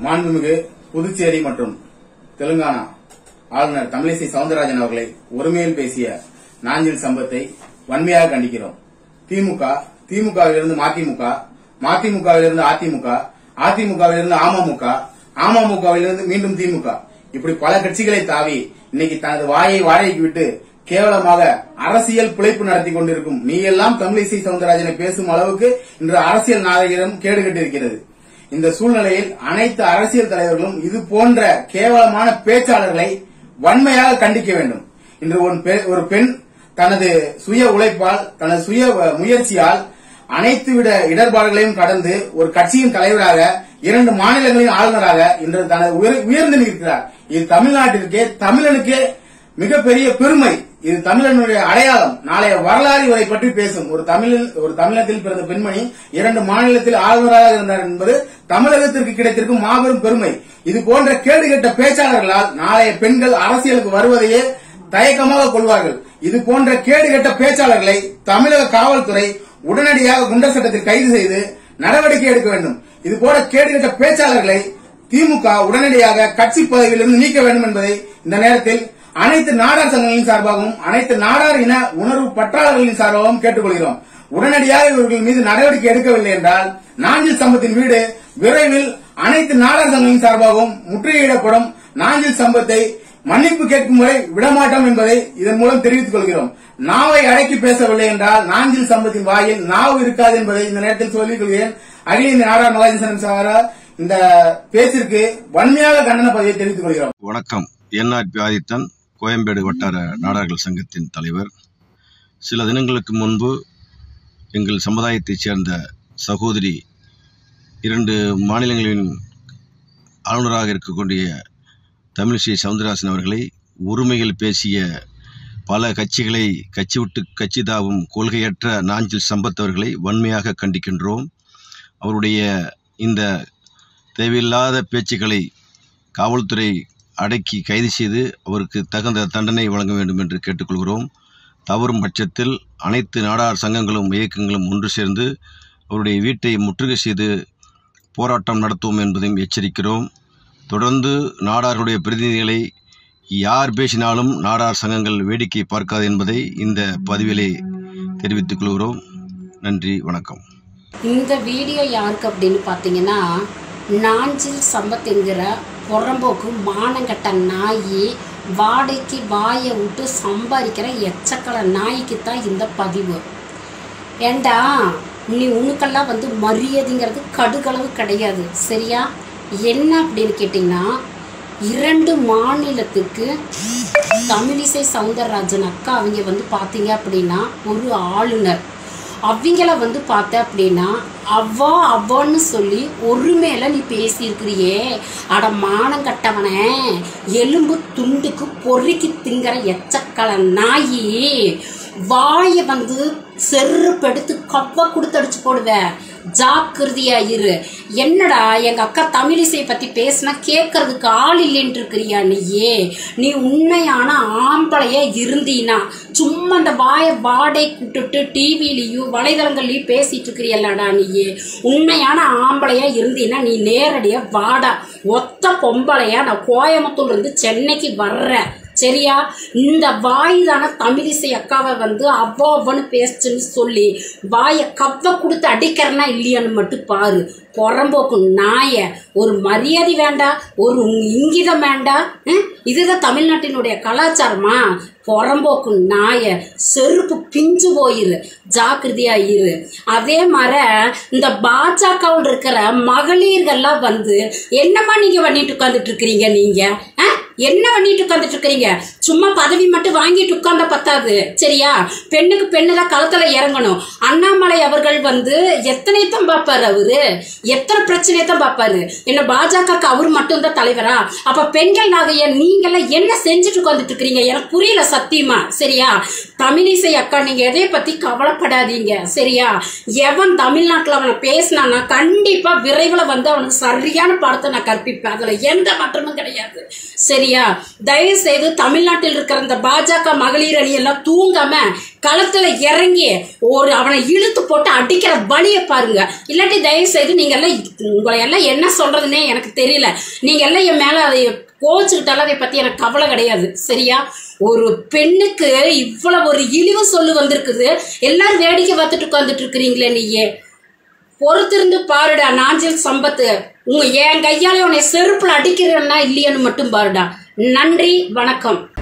மாண்புமிகு புதுச்சேரி மற்றும் தெலுங்கானா ஆளுநர் தமிழிசை சவுந்தரராஜன் அவர்களை ஒருமையில் பேசிய நாஞ்சில் சம்பத்தை வன்மையாக கண்டிக்கிறோம் திமுக திமுகவிலிருந்து மதிமுக மதிமுகவிலிருந்து அதிமுக அதிமுகவிலிருந்து அமமுக அமமுகவிலிருந்து மீண்டும் திமுக இப்படி பல கட்சிகளை தாவி இன்னைக்கு தனது வாயை வாழைக்கு விட்டு கேவலமாக அரசியல் பிழைப்பு நடத்தி கொண்டிருக்கும் நீ எல்லாம் தமிழிசை சவுந்தரராஜனை பேசும் அளவுக்கு இன்று அரசியல் நாயகிடம் கேடுகட்டிருக்கிறது இந்த சூழ்நிலையில் அனைத்து அரசியல் தலைவர்களும் இது போன்ற கேவலமான பேச்சாளர்களை வன்மையாக கண்டிக்க வேண்டும் இன்று ஒரு பெ- ஒரு பெண் தனது சுய உழைப்பால் தனது சுய அஹ், முயற்சியால் அனைத்து விட இடர்பாடுகளையும் கடந்து ஒரு கட்சியின் தலைவராக இரண்டு மாநிலங்களின் ஆளுநராக இன்று தனது உயர்- உயர்ந்து நிற்கிறார் இது தமிழ்நாட்டிற்கே தமிழனுக்கே மிகப்பெரிய பெருமை இது தமிழனுடைய அடையாளம் நாளைய வரலாறு இவரை பற்றி பேசும் ஒரு தமிழில் ஒரு தமிழகத்தில் பிறந்த பெண்மணி இரண்டு மாநிலத்தில் ஆளுநராக இருந்தார் என்பது தமிழகத்திற்கு கிடைத்திருக்கும் மாபெரும் பெருமை இது போன்ற கேடுகெட்ட பேச்சாளர்களால் நாளைய பெண்கள் அரசியலுக்கு வருவதையே தயக்கமாக கொள்வார்கள் இது போன்ற கேடுகெட்ட பேச்சாளர்களை தமிழக காவல்துறை உடனடியாக குண்டர் சட்டத்தில் கைது செய்து நடவடிக்கை எடுக்க வேண்டும் இது போல கேடுகெட்ட பேச்சாளர்களை திமுக உடனடியாக கட்சி பதவியிலிருந்து நீக்க வேண்டும் என்பதை இந்த நேரத்தில் அனைத்து நாடார் சங்கங்களின் சார்பாகவும் அனைத்து நாடார் இன உணர்வு பற்றாளர்களின் சார்பாகவும் கேட்டுக்கொள்கிறோம் உடனடியாக இவர்கள் மீது நடவடிக்கை எடுக்கவில்லை என்றால் நாஞ்சில் சம்பத்தின் வீடு விரைவில் அனைத்து நாடார் சங்கங்களின் சார்பாகவும் முற்றுகையிடப்படும் நாஞ்சில் சம்பத்தை மன்னிப்பு கேட்கும் வரை விடமாட்டோம் என்பதை இதன் மூலம் தெரிவித்துக் கொள்கிறோம் நாவை அடக்கி பேசவில்லை என்றால் நாஞ்சில் சம்பத்தின் வாயில் நாவு இருக்காது என்பதை இந்த நேரத்தில் சொல்லிக் கொள்கிறேன் அகில இந்திய நாடார் மகாஜன் சாரா இந்த பேச்சிற்கு வன்மையாக கண்டன பதிவை தெரிவித்துக் கொள்கிறோம் வணக்கம் என்ஆர்பி ஆதித்தன் கோயம்பேடு வட்டார நாடார்கள் சங்கத்தின் தலைவர் சில தினங்களுக்கு முன்பு எங்கள் சமுதாயத்தைச் சேர்ந்த சகோதரி இரண்டு மாநிலங்களின் ஆளுநராக இருக்கக்கூடிய தமிழிசை சவுந்தரராஜன் அவர்களை உரிமையில் பேசிய பல கட்சிகளை கட்சி விட்டு கட்சி தாவும் கொள்கையற்ற நாஞ்சில் சம்பத் அவர்களை வன்மையாக கண்டிக்கின்றோம் அவருடைய இந்த தேவையில்லாத பேச்சுக்களை காவல்துறை அடக்கி கைது செய்து அவருக்கு தகுந்த தண்டனை வழங்க வேண்டும் என்று கேட்டுக்கொள்கிறோம் தவறும் பட்சத்தில் அனைத்து நாடார் சங்கங்களும் இயக்கங்களும் ஒன்று சேர்ந்து அவருடைய வீட்டை முற்றுகை செய்து போராட்டம் நடத்துவோம் என்பதையும் எச்சரிக்கிறோம் தொடர்ந்து நாடார்களுடைய பிரதிநிதிகளை யார் பேசினாலும் நாடார் சங்கங்கள் வேடிக்கை பார்க்காது என்பதை இந்த பதிவிலே தெரிவித்துக் கொள்கிறோம் நன்றி வணக்கம் இந்த வீடியோ யாருக்கு அப்படின்னு பார்த்தீங்கன்னா நாஞ்சில் சம்பத் என்கிற புறம்போக்கு மானங்கட்ட நாயி வாடகைக்கு வாயை விட்டு சம்பாதிக்கிற எச்சக்கல நாய்க்கு தான் இந்த பதிவு ஏண்டா நீ உனக்கெல்லாம் வந்து மரியாதைங்கிறது கடுகளவு கிடையாது சரியா என்ன அப்படின்னு கேட்டிங்கன்னா இரண்டு மாநிலத்துக்கு தமிழிசை சவுந்தரராஜன் அக்கா அவங்க வந்து பார்த்தீங்க அப்படின்னா ஒரு ஆளுநர் அவங்கள வந்து பார்த்த அப்படின்னா அவ்வா அவ்வான்னு சொல்லி ஒரு மேல நீ பேசியிருக்கிறியே அட மானம் கட்டவனே எலும்பு துண்டுக்கு பொறுக்கி திங்கிற எச்சக்கல நாயி வாயை வந்து செருப்பெடுத்து கப்ப கொடுத்தடிச்சு போடுவேன் ஜாக்கிரதையா இரு என்னடா எங்க அக்கா தமிழிசை பத்தி பேசினா கேட்கறதுக்கு ஆள் இல்லைன்னு இருக்கிறியா நீயே நீ உண்மையான ஆம்பளையா இருந்தீனா சும்மா அந்த வாயை வாடகை கூட்டுட்டு டிவிலையும் வலைதளங்கள்லயும் பேசிட்டு இருக்கிறியல்லடா நீயே உண்மையான ஆம்பளையா இருந்தீனா நீ நேரடியா வாடா ஒத்த பொம்பளையா நான் கோயம்புத்தூர்ல இருந்து சென்னைக்கு வர்றேன் சரியா இந்த வாய் தானே தமிழிசை அக்காவை வந்து அவ்வளோ அவ்வளோன்னு பேசுச்சுன்னு சொல்லி வாயை கப்ப கொடுத்து அடிக்கிறனா இல்லையான்னு மட்டும் பாரு புறம்போக்கு நாய ஒரு மரியாதை வேண்டாம் ஒரு இங்கிதம் வேண்டாம் ஹம்? இதுதான் தமிழ்நாட்டினுடைய கலாச்சாரமா புறம்போக்கு நாய செருப்பு பிஞ்சு போயிரு ஜாக்கிரதையா இரு அதே மாதிரி இந்த பாஜகவில் இருக்கிற மகளிர்கள்லாம் வந்து என்னம்மா நீங்க பண்ணிட்டு உட்காந்துட்டு இருக்கிறீங்க நீங்க ஆ? என்ன பண்ணிட்டு உட்காந்துட்டு இருக்கிறீங்க சும்மா பதவி மட்டும் வாங்கிட்டு உட்கார்ந்தா பத்தாது சரியா பெண்ணுக்கு பெண்ணு தான் களத்துல இறங்கணும் அண்ணாமலை அவர்கள் வந்து எத்தனை தான் பார்ப்பாரு அவரு எத்தனை பிரச்சனையை தான் பார்ப்பாரு என்ன பாஜகக்கு அவர் மட்டும் தான் தலைவரா அப்ப பெண்கள் நாகைய நீங்கெல்லாம் என்ன செஞ்சுட்டு உட்காந்துட்டு இருக்கிறீங்க எனக்கு புரியல சத்தியமா சரியா தமிழிசை அக்கா நீங்க எதை பத்தி கவலைப்படாதீங்க சரியா எவன் தமிழ்நாட்டுல அவனை பேசினான்னா கண்டிப்பா விரைவில் வந்து அவனுக்கு சரியான பாடத்தை நான் கற்பிப்பேன் அதுல எந்த மாற்றமும் கிடையாது சரியா தயவு செய்து தமிழ்நாட்டில் இருக்கிற இந்த பாஜக மகளிர் அணி எல்லாம் தூங்காம களத்துல இறங்கி ஒரு அவனை இழுத்து போட்டு அடிக்கிற வழியை பாருங்க இல்லாட்டி தயவு செய்து நீங்க எல்லாம் உங்களை எல்லாம் என்ன சொல்றதுன்னே எனக்கு தெரியல நீங்க எல்லாம் என் மேல அதை கோச்சுக்கிட்டாலும் அதை பத்தி எனக்கு கவலை கிடையாது சரியா ஒரு பெண்ணுக்கு இவ்வளவு ஒரு இழிவு சொல்லு வந்திருக்குது எல்லாரும் வேடிக்கை பார்த்துட்டு உட்காந்துட்டு இருக்கிறீங்களே நீயே பொறுத்திருந்து பாருடா நாஞ்சில் சம்பத்து உங்க என் கையால உன்னை செருப்புல அடிக்கிறேன்னா இல்லையான்னு மட்டும் பாருடா நன்றி வணக்கம்